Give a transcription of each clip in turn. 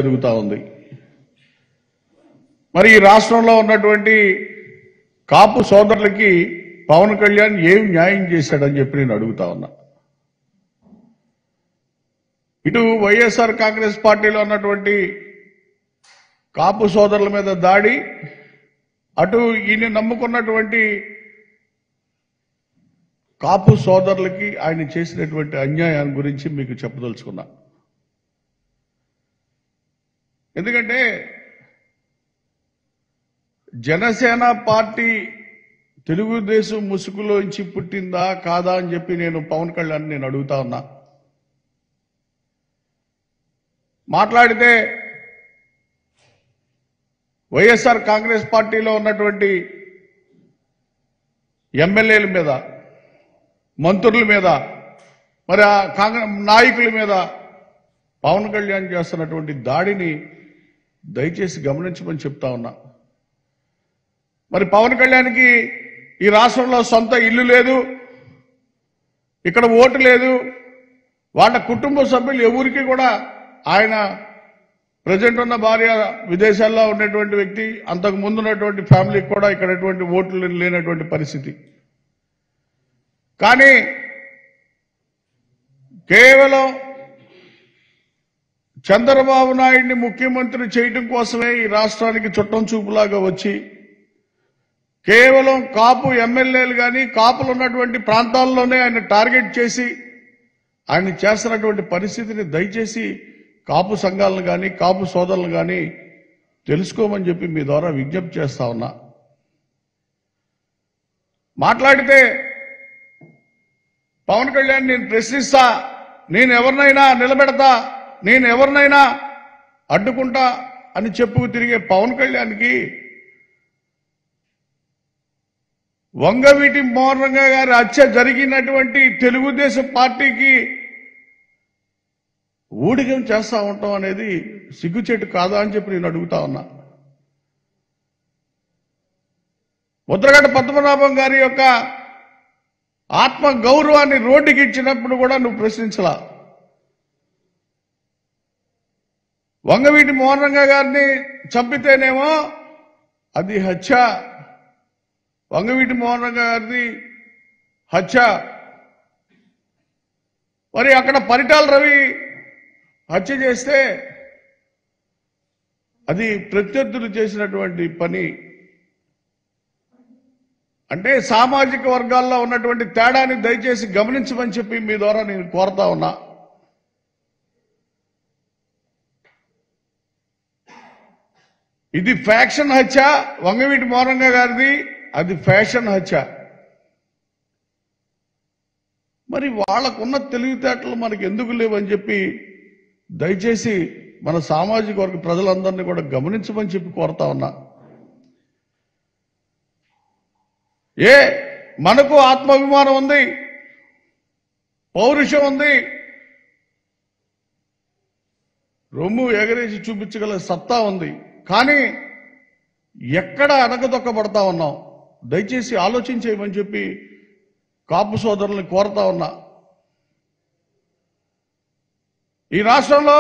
జరుగుతూ ఉంది మరి ఈ రాష్ట్రంలో ఉన్నటువంటి కాపు సోదరులకి పవన్ కళ్యాణ్ ఏం న్యాయం చేశాడని చెప్పి నేను అడుగుతా ఉన్నా ఇటు వైఎస్ఆర్ కాంగ్రెస్ పార్టీలో ఉన్నటువంటి కాపు సోదరుల మీద దాడి అటు ఈయన నమ్ముకున్నటువంటి కాపు సోదరులకి ఆయన చేసినటువంటి అన్యాయం గురించి మీకు చెప్పదలుచుకున్నా ఎందుకంటే జనసేన పార్టీ తెలుగుదేశం ముసుగులోంచి పుట్టిందా కాదా అని చెప్పి నేను పవన్ కళ్యాణ్ నేను అడుగుతా ఉన్నా మాట్లాడితే వైఎస్ఆర్ కాంగ్రెస్ పార్టీలో ఉన్నటువంటి ఎమ్మెల్యేల మీద మంత్రుల మీద మరి ఆ కాంగ్రెస్ నాయకుల మీద పవన్ కళ్యాణ్ చేస్తున్నటువంటి దాడిని దయచేసి గమనించమని చెప్తా ఉన్నా మరి పవన్ కళ్యాణ్కి ఈ రాష్ట్రంలో సొంత ఇల్లు లేదు ఇక్కడ ఓటు లేదు వాళ్ళ కుటుంబ సభ్యులు ఎవరికి కూడా ఆయన ప్రజెంట్ ఉన్న భార్య విదేశాల్లో ఉన్నటువంటి వ్యక్తి అంతకు ముందు ఉన్నటువంటి ఫ్యామిలీకి కూడా ఇక్కడ ఎటువంటి ఓట్లు లేనటువంటి పరిస్థితి కానీ కేవలం చంద్రబాబు నాయుడిని ముఖ్యమంత్రి చేయడం కోసమే ఈ రాష్ట్రానికి చుట్టం చూపులాగా వచ్చి కేవలం కాపు ఎమ్మెల్యేలు కానీ కాపులు ఉన్నటువంటి ప్రాంతాల్లోనే ఆయన టార్గెట్ చేసి ఆయన చేస్తున్నటువంటి పరిస్థితిని దయచేసి కాపు సంఘాలను కానీ కాపు సోదరులను కానీ తెలుసుకోమని చెప్పి మీ ద్వారా విజ్ఞప్తి చేస్తా ఉన్నా మాట్లాడితే పవన్ కళ్యాణ్ నేను ప్రశ్నిస్తా నేను ఎవరినైనా నిలబెడతా నేను ఎవరినైనా అడ్డుకుంటా అని చెప్పుకు తిరిగే పవన్ కళ్యాణ్కి వంగవీటి మోహన్రంగ గారి హత్య జరిగినటువంటి తెలుగుదేశం పార్టీకి ఊడిగం చేస్తా ఉంటాం అనేది సిగ్గుచేటు కాదా అని చెప్పి నేను అడుగుతా ఉన్నా ముద్రగడ్డ పద్మనాభం గారి యొక్క ఆత్మ గౌరవాన్ని రోడ్డుకి ఇచ్చినప్పుడు కూడా నువ్వు ప్రశ్నించలా వంగవీటి మోహన్రంగ గారిని చంపితేనేమో అది హత్య వంగవీటి మోహన్రంగ గారిది హత్య మరి అక్కడ పరిటాల రవి హత్య చేస్తే అది ప్రత్యర్థులు చేసినటువంటి పని అంటే సామాజిక వర్గాల్లో ఉన్నటువంటి తేడాని దయచేసి గమనించమని చెప్పి మీ ద్వారా నేను కోరుతా ఉన్నా ఇది ఫ్యాక్షన్ హత్య వంగవీటి మౌనంగా గారిది అది ఫ్యాషన్ హత్య మరి వాళ్ళకున్న తెలివితేటలు మనకి ఎందుకు లేవని చెప్పి దయచేసి మన సామాజిక వర్గ ప్రజలందరినీ కూడా గమనించమని చెప్పి కోరుతా ఉన్నా ఏ మనకు ఆత్మాభిమానం ఉంది పౌరుషం ఉంది రొమ్ము ఎగరేసి చూపించగల సత్తా ఉంది కానీ ఎక్కడ అనగదొక్కబడతా ఉన్నాం దయచేసి ఆలోచించేయమని చెప్పి కాపు సోదరుల్ని కోరుతా ఉన్నా ఈ రాష్ట్రంలో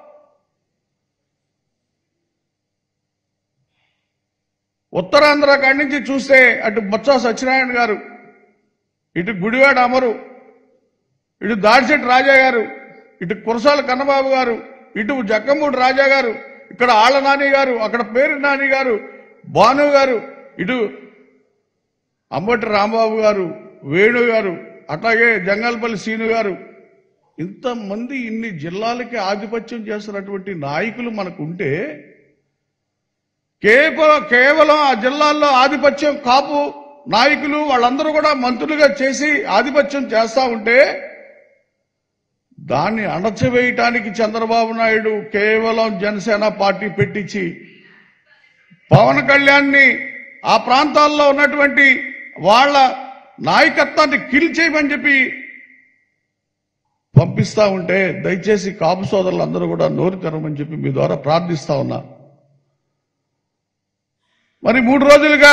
ఉత్తరాంధ్ర కాడి నుంచి చూస్తే అటు బొత్స సత్యనారాయణ గారు ఇటు గుడివాడ అమరు ఇటు దాడిశెట్టి రాజా గారు ఇటు కురసాల కన్నబాబు గారు ఇటు జక్కమూడి రాజా గారు ఇక్కడ ఆళ్ల నాని గారు అక్కడ పేరు నాని గారు భాను గారు ఇటు అంబటి రాంబాబు గారు వేణు గారు అట్లాగే జంగల్పల్లి సీను గారు ఇంతమంది ఇన్ని జిల్లాలకి ఆధిపత్యం చేస్తున్నటువంటి నాయకులు మనకు ఉంటే కేవలం కేవలం ఆ జిల్లాల్లో ఆధిపత్యం కాపు నాయకులు వాళ్ళందరూ కూడా మంత్రులుగా చేసి ఆధిపత్యం చేస్తా ఉంటే దాన్ని అణచివేయటానికి చంద్రబాబు నాయుడు కేవలం జనసేన పార్టీ పెట్టించి పవన్ కళ్యాణ్ని ఆ ప్రాంతాల్లో ఉన్నటువంటి వాళ్ళ నాయకత్వాన్ని కిల్ చేయమని చెప్పి పంపిస్తా ఉంటే దయచేసి కాపు సోదరులందరూ కూడా నోరు తెరవమని చెప్పి మీ ద్వారా ప్రార్థిస్తా ఉన్నా మరి మూడు రోజులుగా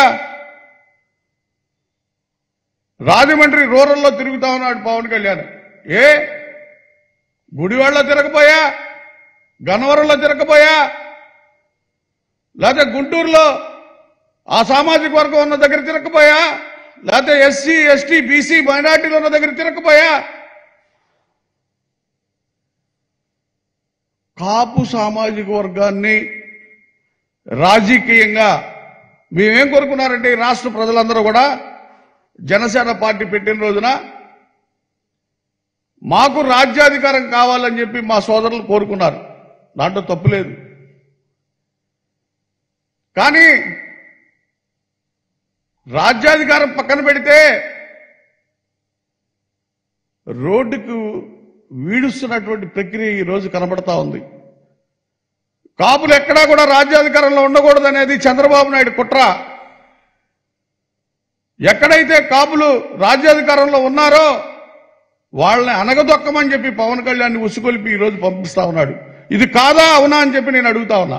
రాజమండ్రి రూరల్లో తిరుగుతా ఉన్నాడు పవన్ కళ్యాణ్ ఏ గుడివాడలో తిరగపోయా గన్నవరంలో తిరగపోయా లేకపోతే గుంటూరులో ఆ సామాజిక వర్గం ఉన్న దగ్గర తిరగపోయా లేకపోతే ఎస్సీ ఎస్టీ బీసీ మైనార్టీలు ఉన్న దగ్గర తిరగపోయా కాపు సామాజిక వర్గాన్ని రాజకీయంగా మేమేం కోరుకున్నారంటే ఈ రాష్ట్ర ప్రజలందరూ కూడా జనసేన పార్టీ పెట్టిన రోజున మాకు రాజ్యాధికారం కావాలని చెప్పి మా సోదరులు కోరుకున్నారు దాంట్లో తప్పు లేదు కానీ రాజ్యాధికారం పక్కన పెడితే రోడ్డుకు వీడుస్తున్నటువంటి ప్రక్రియ ఈ రోజు కనబడతా ఉంది కాపులు ఎక్కడా కూడా రాజ్యాధికారంలో ఉండకూడదు అనేది చంద్రబాబు నాయుడు కుట్ర ఎక్కడైతే కాపులు రాజ్యాధికారంలో ఉన్నారో వాళ్ళని అనగదొక్కమని చెప్పి పవన్ కళ్యాణ్ ఉసుకొలిపి ఈ రోజు పంపిస్తా ఉన్నాడు ఇది కాదా అవునా అని చెప్పి నేను అడుగుతా ఉన్నా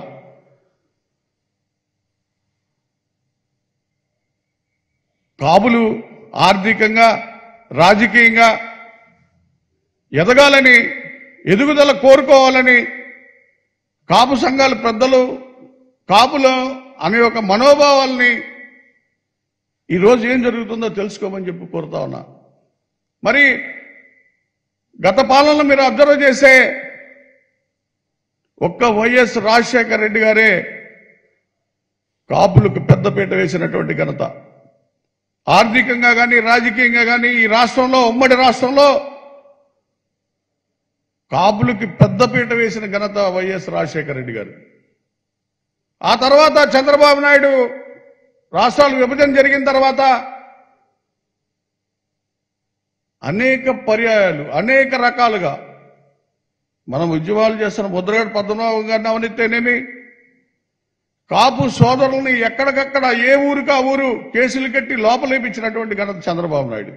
కాపులు ఆర్థికంగా రాజకీయంగా ఎదగాలని ఎదుగుదల కోరుకోవాలని కాపు సంఘాల పెద్దలు కాపులు అనే ఒక మనోభావాల్ని ఈరోజు ఏం జరుగుతుందో తెలుసుకోమని చెప్పి కోరుతా ఉన్నా మరి గత పాలనలో మీరు అబ్జర్వ్ చేసే ఒక్క వైఎస్ రాజశేఖర రెడ్డి గారే కాపులకు పెద్దపీట వేసినటువంటి ఘనత ఆర్థికంగా కానీ రాజకీయంగా కానీ ఈ రాష్ట్రంలో ఉమ్మడి రాష్ట్రంలో కాపులకి పెద్దపీట వేసిన ఘనత వైఎస్ రాజశేఖర రెడ్డి గారు ఆ తర్వాత చంద్రబాబు నాయుడు రాష్ట్రాలు విభజన జరిగిన తర్వాత అనేక పర్యాయాలు అనేక రకాలుగా మనం ఉద్యమాలు చేస్తున్న ముద్రగడ పద్మనాభం గారిని అవనిస్తేనేమి కాపు సోదరుల్ని ఎక్కడికక్కడ ఏ ఊరికి ఆ ఊరు కేసులు కట్టి లోపలేపించినటువంటి ఘనత చంద్రబాబు నాయుడు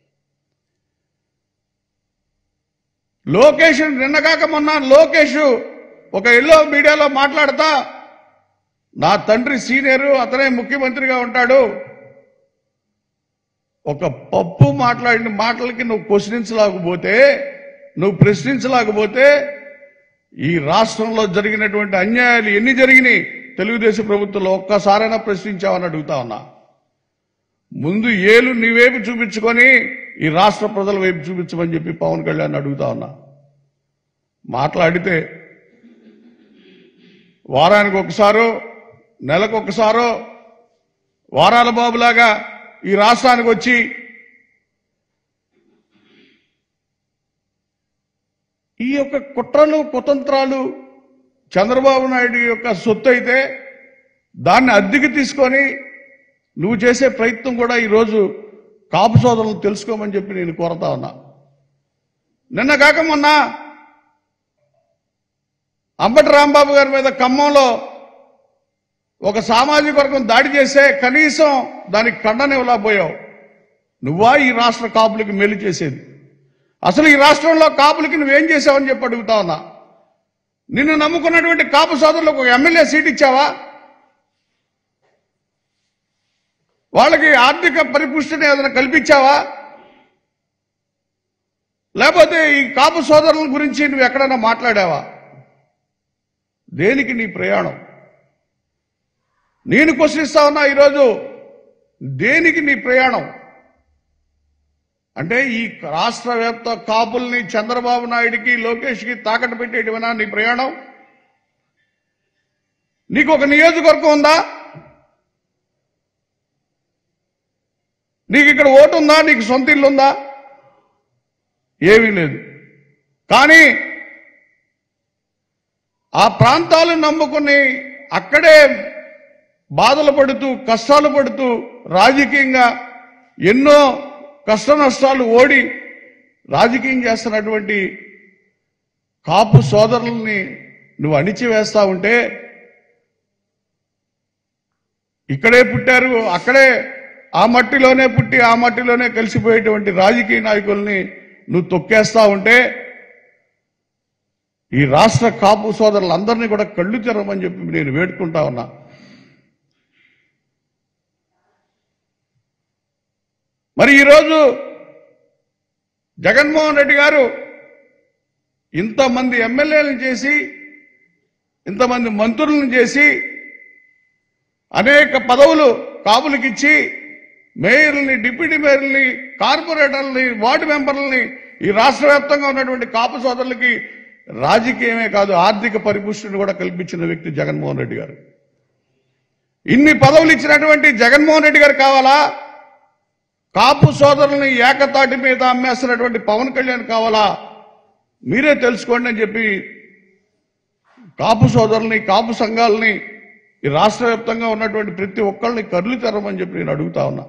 లోకేష్ నిన్నగాక మొన్న లోకేష్ ఒక ఎల్లో మీడియాలో మాట్లాడతా నా తండ్రి సీనియరు అతనే ముఖ్యమంత్రిగా ఉంటాడు ఒక పప్పు మాట్లాడిన మాటలకి నువ్వు క్వశ్చనించలేకపోతే నువ్వు ప్రశ్నించలేకపోతే ఈ రాష్ట్రంలో జరిగినటువంటి అన్యాయాలు ఎన్ని జరిగినాయి తెలుగుదేశం ప్రభుత్వంలో ఒక్కసారైనా ప్రశ్నించావని అడుగుతా ఉన్నా ముందు ఏలు నీ వైపు చూపించుకొని ఈ రాష్ట్ర ప్రజల వైపు చూపించమని చెప్పి పవన్ కళ్యాణ్ అడుగుతా ఉన్నా మాట్లాడితే వారానికి ఒకసారో నెలకు ఒకసారో వారాల బాబులాగా ఈ రాష్ట్రానికి వచ్చి ఈ యొక్క కుట్రలు కుతంత్రాలు చంద్రబాబు నాయుడు యొక్క సొత్తు అయితే దాన్ని అద్దెకి తీసుకొని నువ్వు చేసే ప్రయత్నం కూడా ఈరోజు కాపు సోదరులు తెలుసుకోమని చెప్పి నేను కోరతా ఉన్నా నిన్న కాక మొన్న అంబటి రాంబాబు గారి మీద ఖమ్మంలో ఒక సామాజిక వర్గం దాడి చేస్తే కనీసం దానికి ఖండనివ్వలేకపోయావు నువ్వా ఈ రాష్ట్ర కాపులకి మేలు చేసేది అసలు ఈ రాష్ట్రంలో కాపులకి నువ్వేం చేసావని చెప్పి అడుగుతా ఉన్నా నిన్ను నమ్ముకున్నటువంటి కాపు సోదరులకు ఒక ఎమ్మెల్యే సీట్ ఇచ్చావా వాళ్ళకి ఆర్థిక పరిపుష్టిని ఏదైనా కల్పించావా లేకపోతే ఈ కాపు సోదరుల గురించి నువ్వు ఎక్కడైనా మాట్లాడావా దేనికి నీ ప్రయాణం నేను క్వశ్చనిస్తా ఉన్నా ఈరోజు దేనికి నీ ప్రయాణం అంటే ఈ రాష్ట్ర వ్యాప్త కాపుల్ని చంద్రబాబు నాయుడికి లోకేష్కి తాకట్టు పెట్టేటివనా నీ ప్రయాణం నీకు ఒక నియోజకవర్గం ఉందా నీకు ఇక్కడ ఓటు ఉందా నీకు సొంత ఇల్లు ఉందా ఏమీ లేదు కానీ ఆ ప్రాంతాలు నమ్ముకుని అక్కడే బాధలు పడుతూ కష్టాలు పడుతూ రాజకీయంగా ఎన్నో కష్ట నష్టాలు ఓడి రాజకీయం చేస్తున్నటువంటి కాపు సోదరుల్ని నువ్వు అణిచివేస్తా ఉంటే ఇక్కడే పుట్టారు అక్కడే ఆ మట్టిలోనే పుట్టి ఆ మట్టిలోనే కలిసిపోయేటువంటి రాజకీయ నాయకుల్ని నువ్వు తొక్కేస్తా ఉంటే ఈ రాష్ట్ర కాపు సోదరులందరినీ కూడా కళ్ళు తెరవమని చెప్పి నేను వేడుకుంటా ఉన్నా మరి ఈరోజు జగన్మోహన్ రెడ్డి గారు ఇంతమంది ఎమ్మెల్యేలను చేసి ఇంతమంది మంత్రులను చేసి అనేక పదవులు కాపులకిచ్చి మేయర్లని డిప్యూటీ మేయర్లని కార్పొరేటర్లని వార్డు మెంబర్లని ఈ రాష్ట్ర వ్యాప్తంగా ఉన్నటువంటి కాపు సోదరులకి రాజకీయమే కాదు ఆర్థిక పరిపుష్టిని కూడా కల్పించిన వ్యక్తి జగన్మోహన్ రెడ్డి గారు ఇన్ని పదవులు ఇచ్చినటువంటి జగన్మోహన్ రెడ్డి గారు కావాలా కాపు సోదరుల్ని ఏకతాటి మీద అమ్మేస్తున్నటువంటి పవన్ కళ్యాణ్ కావాలా మీరే తెలుసుకోండి అని చెప్పి కాపు సోదరుల్ని కాపు సంఘాలని ఈ రాష్ట్ర వ్యాప్తంగా ఉన్నటువంటి ప్రతి ఒక్కళ్ళని కర్లు తెరమని చెప్పి నేను అడుగుతా ఉన్నా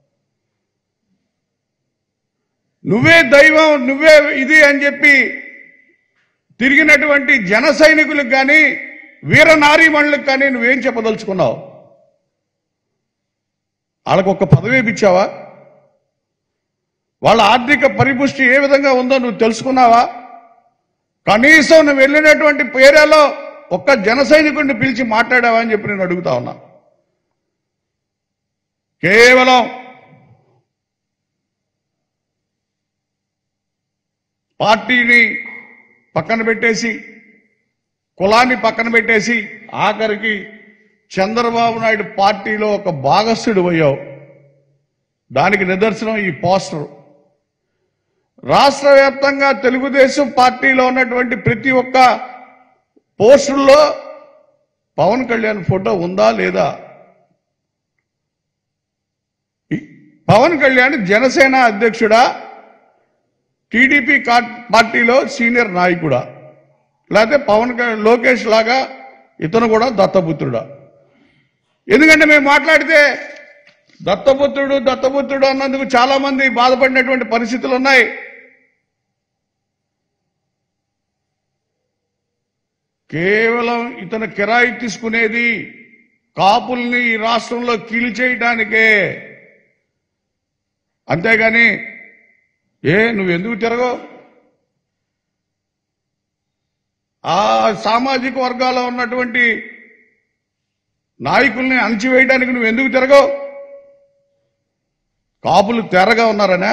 నువ్వే దైవం నువ్వే ఇది అని చెప్పి తిరిగినటువంటి జన సైనికులకు కానీ వీర నారీమణులకు కానీ నువ్వేం చెప్పదలుచుకున్నావు వాళ్ళకు ఒక పదవి ఇచ్చావా వాళ్ళ ఆర్థిక పరిపుష్టి ఏ విధంగా ఉందో నువ్వు తెలుసుకున్నావా కనీసం నువ్వు వెళ్ళినటువంటి పేరాలో ఒక్క జన సైనికుడిని పిలిచి మాట్లాడావా అని చెప్పి నేను అడుగుతా ఉన్నా కేవలం పార్టీని పక్కన పెట్టేసి కులాన్ని పక్కన పెట్టేసి ఆఖరికి చంద్రబాబు నాయుడు పార్టీలో ఒక భాగస్థుడు అయ్యావు దానికి నిదర్శనం ఈ పోస్టర్ రాష్ట్ర వ్యాప్తంగా తెలుగుదేశం పార్టీలో ఉన్నటువంటి ప్రతి ఒక్క పోస్టుల్లో పవన్ కళ్యాణ్ ఫోటో ఉందా లేదా ఈ పవన్ కళ్యాణ్ జనసేన అధ్యక్షుడా టీడీపీ కా- పార్టీలో సీనియర్ నాయకుడా లేకపోతే పవన్ కళ్యాణ్ లోకేష్ లాగా ఇతను కూడా దత్తపుత్రుడా ఎందుకంటే మేము మాట్లాడితే దత్తపుత్రుడు దత్తపుత్రుడు అన్నందుకు చాలా మంది బాధపడినటువంటి పరిస్థితులు ఉన్నాయి కేవలం ఇతను కిరాయి తీసుకునేది కాపుల్ని ఈ రాష్ట్రంలో కీల్చేయడానికే అంతేగాని ఏ నువ్వు ఎందుకు తిరగవు ఆ సామాజిక వర్గాల్లో ఉన్నటువంటి నాయకుల్ని అణచివేయడానికి నువ్వు ఎందుకు తిరగవు కాపులు తెరగా ఉన్నారనా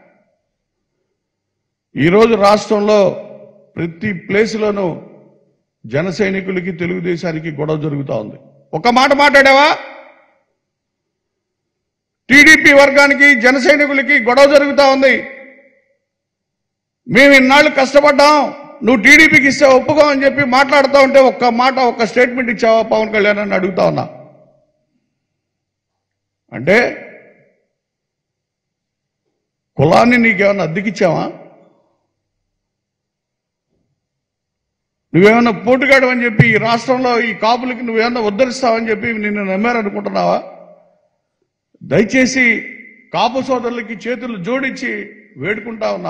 ఈరోజు రాష్ట్రంలో ప్రతి ప్లేసులోనూ జన సైనికులకి తెలుగుదేశానికి గొడవ జరుగుతూ ఉంది ఒక మాట మాట్లాడావా టీడీపీ వర్గానికి జన సైనికులకి గొడవ జరుగుతూ ఉంది మేము ఇన్నాళ్ళు కష్టపడ్డాం నువ్వు టీడీపీకి ఇస్తే ఒప్పుకో అని చెప్పి మాట్లాడుతూ ఉంటే ఒక్క మాట ఒక్క స్టేట్మెంట్ ఇచ్చావా పవన్ కళ్యాణ్ అని అడుగుతా ఉన్నా అంటే కులాన్ని నీకేమన్నా అద్దెకిచ్చావా నువ్వేమన్నా పోటుగాడు అని చెప్పి ఈ రాష్ట్రంలో ఈ కాపులకి నువ్వేమన్నా ఉద్ధరిస్తావని చెప్పి నిన్ను నమ్మారనుకుంటున్నావా దయచేసి కాపు సోదరులకి చేతులు జోడించి వేడుకుంటా ఉన్నా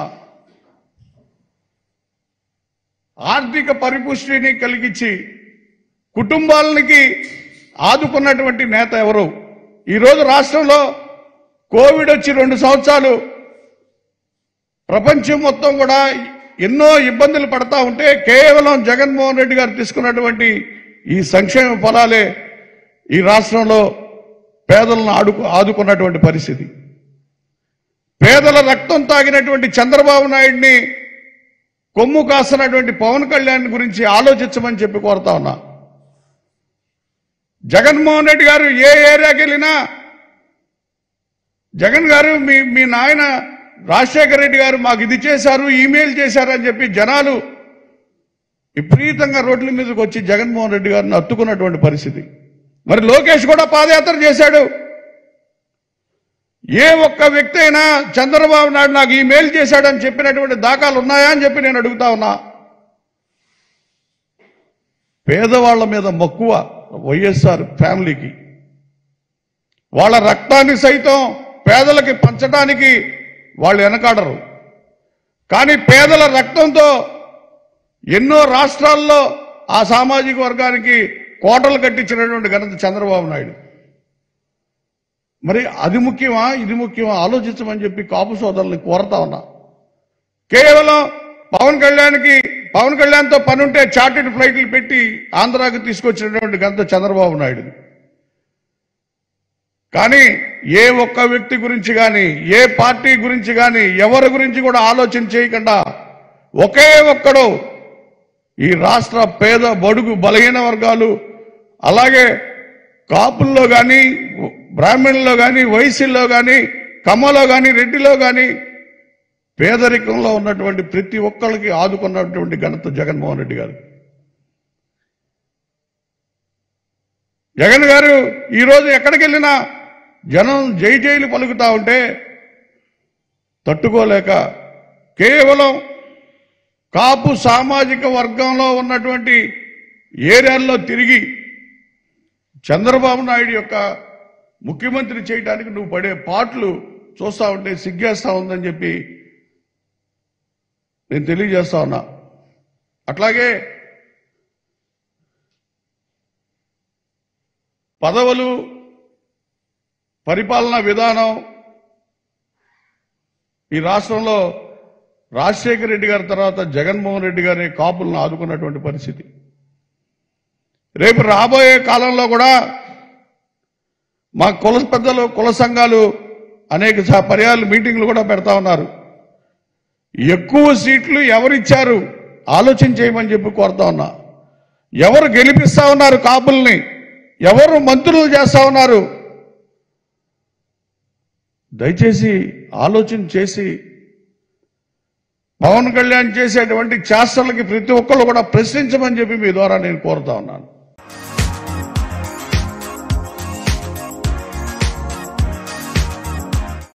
ఆర్థిక పరిపుష్టిని కలిగించి కుటుంబాలకి ఆదుకున్నటువంటి నేత ఎవరు ఈరోజు రాష్ట్రంలో కోవిడ్ వచ్చి రెండు సంవత్సరాలు ప్రపంచం మొత్తం కూడా ఎన్నో ఇబ్బందులు పడతా ఉంటే కేవలం జగన్మోహన్ రెడ్డి గారు తీసుకున్నటువంటి ఈ సంక్షేమ ఫలాలే ఈ రాష్ట్రంలో పేదలను ఆడుకు ఆదుకున్నటువంటి పరిస్థితి పేదల రక్తం తాగినటువంటి చంద్రబాబు నాయుడిని కొమ్ము కాస్తున్నటువంటి పవన్ కళ్యాణ్ గురించి ఆలోచించమని చెప్పి కోరుతా ఉన్నా జగన్మోహన్ రెడ్డి గారు ఏ ఏరియాకి వెళ్ళినా జగన్ గారు మీ మీ నాయన రాజశేఖర రెడ్డి గారు మాకు ఇది చేశారు ఈమెయిల్ చేశారు అని చెప్పి జనాలు విపరీతంగా రోడ్ల మీదకి వచ్చి జగన్మోహన్ రెడ్డి గారిని అత్తుకున్నటువంటి పరిస్థితి మరి లోకేష్ కూడా పాదయాత్ర చేశాడు ఏ ఒక్క వ్యక్తి అయినా చంద్రబాబు నాయుడు నాకు ఈ మెయిల్ చేశాడని చెప్పినటువంటి దాఖలు ఉన్నాయా అని చెప్పి నేను అడుగుతా ఉన్నా పేదవాళ్ల మీద మక్కువ వైఎస్ఆర్ ఫ్యామిలీకి వాళ్ళ రక్తాన్ని సైతం పేదలకి పంచడానికి వాళ్ళు వెనకాడరు కానీ పేదల రక్తంతో ఎన్నో రాష్ట్రాల్లో ఆ సామాజిక వర్గానికి కోటలు కట్టించినటువంటి ఘనత చంద్రబాబు నాయుడు మరి అది ముఖ్యమా ఇది ముఖ్యమా ఆలోచించమని చెప్పి కాపు సోదరుల్ని కోరతా ఉన్నా కేవలం పవన్ కళ్యాణ్కి పవన్ కళ్యాణ్తో పనుంటే చార్టెడ్ ఫ్లైట్లు పెట్టి ఆంధ్రాకి తీసుకొచ్చినటువంటి ఘనత చంద్రబాబు నాయుడు కానీ ఏ ఒక్క వ్యక్తి గురించి కానీ ఏ పార్టీ గురించి కానీ ఎవరి గురించి కూడా ఆలోచన చేయకుండా ఒకే ఒక్కడు ఈ రాష్ట్ర పేద బడుగు బలహీన వర్గాలు అలాగే కాపుల్లో కానీ బ్రాహ్మణుల్లో కానీ వైశ్యుల్లో కానీ కమ్మలో కానీ రెడ్డిలో కానీ పేదరికంలో ఉన్నటువంటి ప్రతి ఒక్కరికి ఆదుకున్నటువంటి ఘనత జగన్మోహన్ రెడ్డి గారు జగన్ గారు ఈరోజు ఎక్కడికి వెళ్ళినా జనం జై జైలు పలుకుతా ఉంటే తట్టుకోలేక కేవలం కాపు సామాజిక వర్గంలో ఉన్నటువంటి ఏరియాల్లో తిరిగి చంద్రబాబు నాయుడు యొక్క ముఖ్యమంత్రి చేయడానికి నువ్వు పడే పాటలు చూస్తా ఉంటే సిగ్గేస్తా ఉందని చెప్పి నేను తెలియజేస్తా ఉన్నా అట్లాగే పదవులు పరిపాలనా విధానం ఈ రాష్ట్రంలో రాజశేఖర రెడ్డి గారి తర్వాత జగన్మోహన్ రెడ్డి గారి కాపులను ఆదుకున్నటువంటి పరిస్థితి రేపు రాబోయే కాలంలో కూడా మా కుల పెద్దలు కుల సంఘాలు అనేక స- పర్యాలు మీటింగ్లు కూడా పెడతా ఉన్నారు ఎక్కువ సీట్లు ఎవరిచ్చారు ఆలోచన చేయమని చెప్పి కోరుతా ఉన్నా ఎవరు గెలిపిస్తా ఉన్నారు కాపుల్ని ఎవరు మంత్రులు చేస్తా ఉన్నారు దయచేసి ఆలోచన చేసి పవన్ కళ్యాణ్ చేసేటువంటి చేష్టలకి ప్రతి ఒక్కళ్ళు కూడా ప్రశ్నించమని చెప్పి మీ ద్వారా నేను కోరుతా ఉన్నాను